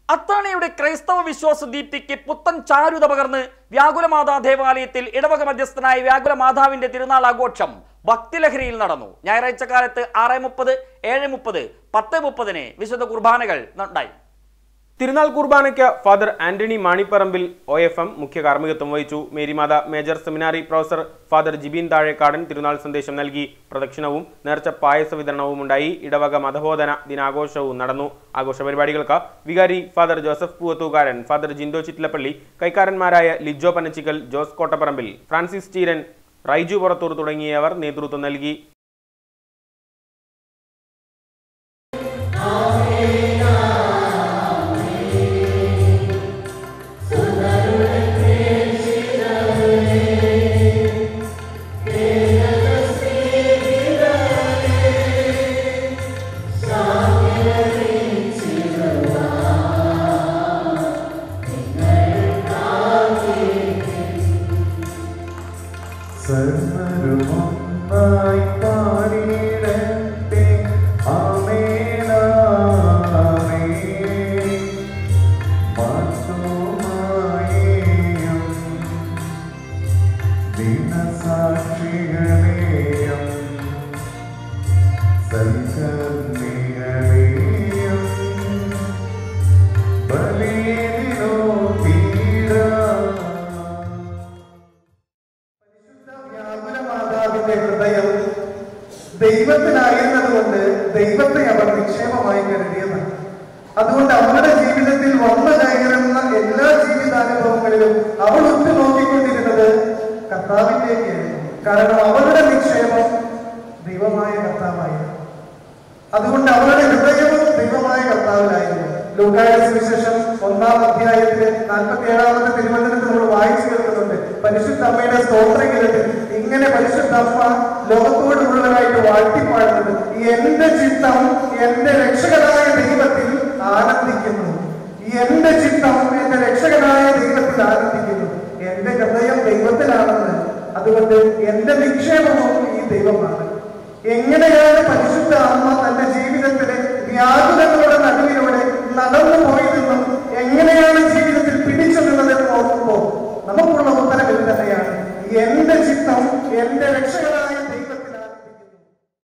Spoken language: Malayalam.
അത്താണിയുടെ ക്രൈസ്തവ വിശ്വാസ ദീപ്തിക്ക് പുത്തൻ ചാരുത പകർന്ന് വ്യാകുലമാതാ ദേവാലയത്തിൽ ഇടവക മധ്യസ്ഥനായ വ്യാകുല മാതാവിന്റെ തിരുനാൾ ആഘോഷം ഭക്തിലഹരിയിൽ നടന്നു ഞായറാഴ്ച കാലത്ത് ആറ് മുപ്പത് ഏഴ് മുപ്പത് പത്ത് മുപ്പതിന് വിശുദ്ധ കുർബാനകൾ ഉണ്ടായി തിരുനാൾ കുർബാനയ്ക്ക് Father Antony Manipparambil O F M മുഖ്യ കാർമ്മികത്വം വഹിച്ചു Marymatha major seminary professor Father Jibin Thazhekkadan തിരുനാൾ സന്ദേശം നൽകി പ്രദക്ഷിണവും നേർച്ച പായസ വിതരണവും ഉണ്ടായി ഇടവക മതബോധന ദിനാഘോഷവും നടന്നു ആഘോഷ പരിപാടികൾക്ക് വികാരി father Joseph Poovathookaran father Jindo Chittilappally കൈക്കാരന്മാരായ ലിജോ പനച്ചിക്കൽ ജോസ് കോട്ടപ്പറമ്പിൽ ഫ്രാൻസിസ് ചീരൻ റൈജു പുറത്തൂർ തുടങ്ങിയവർ നേതൃത്വം നൽകി സർവരുമൊന്നായി പാടിയിടട്ടെ ആമേനാമേ മാറ്റോമായേയും ദിനസാക്ഷികളെയും സൽക്കർമ്മികളെയും ബലിയിലോ തീരാ വ്യാകുലമാതാവിന്റെ ഹൃദയം ദൈവത്തിനായിരുന്നതുകൊണ്ട് ദൈവത്തെ അവർ നിക്ഷേപമായി കരുതിയതാണ് അതുകൊണ്ട് അവളുടെ ജീവിതത്തിൽ വന്നു കയറുന്ന എല്ലാ ജീവിതാനുഭവങ്ങളിലും അവൾ ഉറ്റുനോക്കിക്കൊണ്ടിരുന്നത് കർത്താവിലേക്കായിരുന്നു കാരണം അവളുടെ നിക്ഷേപം ദൈവമായ കർത്താവായിരുന്നു അതുകൊണ്ട് അവരുടെ ഹൃദയവും ദൈവമായ കർത്താവിലായിരുന്നു ലൂക്കായുടെ സുവിശേഷം ഒന്നാം അധ്യായത്തില് നാൽപ്പത്തി ഏഴാമത്തെ തിരുവചനത്തിൽ നമ്മൾ വായിച്ചു കേൾക്കുന്നുണ്ട് പരിശുദ്ധ അമ്മയുടെ സ്തോത്രഗീതത്തിൽ ഇങ്ങനെ പരിശുദ്ധ അമ്മ ലോകത്തോട് മുഴുവനായിട്ട് വാഴ്ത്തിപ്പാടുന്നത് എന്റെ ചിത്തം എന്റെ രക്ഷകനായ ദൈവത്തിൽ ആനന്ദിക്കുന്നു എന്റെ ചിത്തം എന്റെ രക്ഷകനായ ദൈവത്തിൽ ആനന്ദിക്കുന്നു എന്റെ ഹൃദയം ദൈവത്തിലാണെന്ന് അതുകൊണ്ട് എന്റെ നിക്ഷേപവും ഈ ദൈവമാണ് എങ്ങനെയാണ് പരിശുദ്ധ അമ്മ തന്റെ ജീവിതത്തിലെ വ്യാകുല